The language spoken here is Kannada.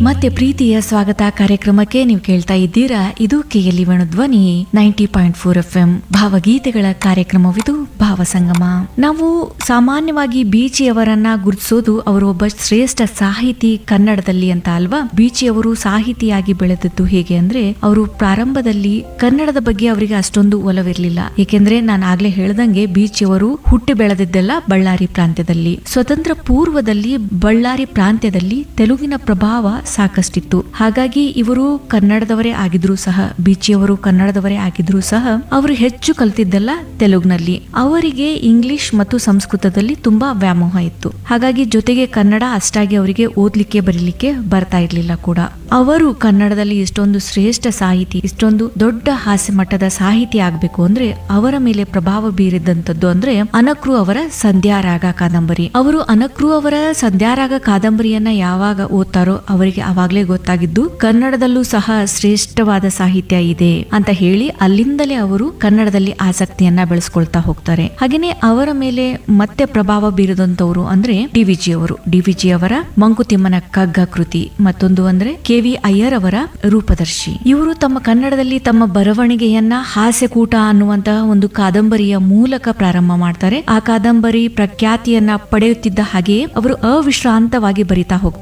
ಮತ್ತೆ ಪ್ರೀತಿಯ ಸ್ವಾಗತ ಕಾರ್ಯಕ್ರಮಕ್ಕೆ ನೀವು ಕೇಳ್ತಾ ಇದ್ದೀರಾ ಇದು KLE Dhwani ninety point four F M ಭಾವಗೀತೆಗಳ ಕಾರ್ಯಕ್ರಮವಿದು ಭಾವಸಂಗಮ ನಾವು ಸಾಮಾನ್ಯವಾಗಿ ಬೀಚಿಯವರನ್ನ ಗುರುತಿಸೋದು ಅವರು ಒಬ್ಬ ಶ್ರೇಷ್ಠ ಸಾಹಿತಿ ಕನ್ನಡದಲ್ಲಿ ಅಂತ ಅಲ್ವಾ ಬೀಚಿಯವರು ಸಾಹಿತಿಯಾಗಿ ಬೆಳೆದದ್ದು ಹೇಗೆ ಅಂದ್ರೆ ಅವರು ಪ್ರಾರಂಭದಲ್ಲಿ ಕನ್ನಡದ ಬಗ್ಗೆ ಅವರಿಗೆ ಅಷ್ಟೊಂದು ಒಲವಿರಲಿಲ್ಲ ಏಕೆಂದ್ರೆ ನಾನು ಆಗ್ಲೇ ಹೇಳ್ದಂಗೆ ಬೀಚಿಯವರು ಹುಟ್ಟಿ ಬೆಳೆದಿದ್ದೆಲ್ಲ ಬಳ್ಳಾರಿ ಪ್ರಾಂತ್ಯದಲ್ಲಿ ಸ್ವತಂತ್ರ ಪೂರ್ವದಲ್ಲಿ ಬಳ್ಳಾರಿ ಪ್ರಾಂತ್ಯದಲ್ಲಿ ತೆಲುಗಿನ ಪ್ರಭಾವ ಸಾಕಷ್ಟಿತ್ತು ಹಾಗಾಗಿ ಇವರು ಕನ್ನಡದವರೇ ಆಗಿದ್ರು ಸಹ ಬೀಚಿಯವರು ಕನ್ನಡದವರೇ ಆಗಿದ್ರು ಸಹ ಅವರು ಹೆಚ್ಚು ಕಲ್ತಿದ್ದಲ್ಲ ತೆಲುಗಿನಲ್ಲಿ ಅವರಿಗೆ ಇಂಗ್ಲಿಷ್ ಮತ್ತು ಸಂಸ್ಕೃತದಲ್ಲಿ ತುಂಬಾ ವ್ಯಾಮೋಹ ಇತ್ತು ಹಾಗಾಗಿ ಜೊತೆಗೆ ಕನ್ನಡ ಅಷ್ಟಾಗಿ ಅವರಿಗೆ ಓದ್ಲಿಕ್ಕೆ ಬರೀಲಿಕ್ಕೆ ಬರ್ತಾ ಇರ್ಲಿಲ್ಲ ಕೂಡ ಅವರು ಕನ್ನಡದಲ್ಲಿ ಇಷ್ಟೊಂದು ಶ್ರೇಷ್ಠ ಸಾಹಿತಿ ಇಷ್ಟೊಂದು ದೊಡ್ಡ ಹಾಸ್ಯ ಮಟ್ಟದ ಸಾಹಿತಿ ಆಗ್ಬೇಕು ಅಂದ್ರೆ ಅವರ ಮೇಲೆ ಪ್ರಭಾವ ಬೀರಿದಂತದ್ದು ಅಂದ್ರೆ ಅನಕ್ರು ಅವರ ಸಂಧ್ಯಾರಾಗ ಕಾದಂಬರಿ ಅವರು ಅನಕ್ರು ಅವರ ಸಂಧ್ಯಾರಾಗ ಕಾದಂಬರಿಯನ್ನ ಯಾವಾಗ ಓದ್ತಾರೋ ಅವರಿಗೆ ಅವಾಗ್ಲೇ ಗೊತ್ತಾಗಿದ್ದು ಕನ್ನಡದಲ್ಲೂ ಸಹ ಶ್ರೇಷ್ಠವಾದ ಸಾಹಿತ್ಯ ಇದೆ ಅಂತ ಹೇಳಿ ಅಲ್ಲಿಂದಲೇ ಅವರು ಕನ್ನಡದಲ್ಲಿ ಆಸಕ್ತಿಯನ್ನ ಬೆಳೆಸ್ಕೊಳ್ತಾ ಹೋಗ್ತಾರೆ ಹಾಗೇನೆ ಅವರ ಮೇಲೆ ಮತ್ತೆ ಪ್ರಭಾವ ಬೀರಿದಂತವರು ಅಂದ್ರೆ ಡಿವಿಜಿ ಅವರು ಡಿವಿಜಿ ಅವರ ಮಂಕುತಿಮ್ಮನ ಕಗ್ಗ ಕೃತಿ ಮತ್ತೊಂದು ಅಂದ್ರೆ ಕೆ ವಿ ಅಯ್ಯರ್ ಅವರ ರೂಪದರ್ಶಿ ಇವರು ತಮ್ಮ ಕನ್ನಡದಲ್ಲಿ ತಮ್ಮ ಬರವಣಿಗೆಯನ್ನ ಹಾಸ್ಯಕೂಟ ಅನ್ನುವಂತಹ ಒಂದು ಕಾದಂಬರಿಯ ಮೂಲಕ ಪ್ರಾರಂಭ ಮಾಡ್ತಾರೆ ಆ ಕಾದಂಬರಿ ಪ್ರಖ್ಯಾತಿಯನ್ನ ಪಡೆಯುತ್ತಿದ್ದ ಹಾಗೆಯೇ ಅವರು ಅವಿಶ್ರಾಂತವಾಗಿ ಬರಿತಾ ಹೋಗ್ತಾರೆ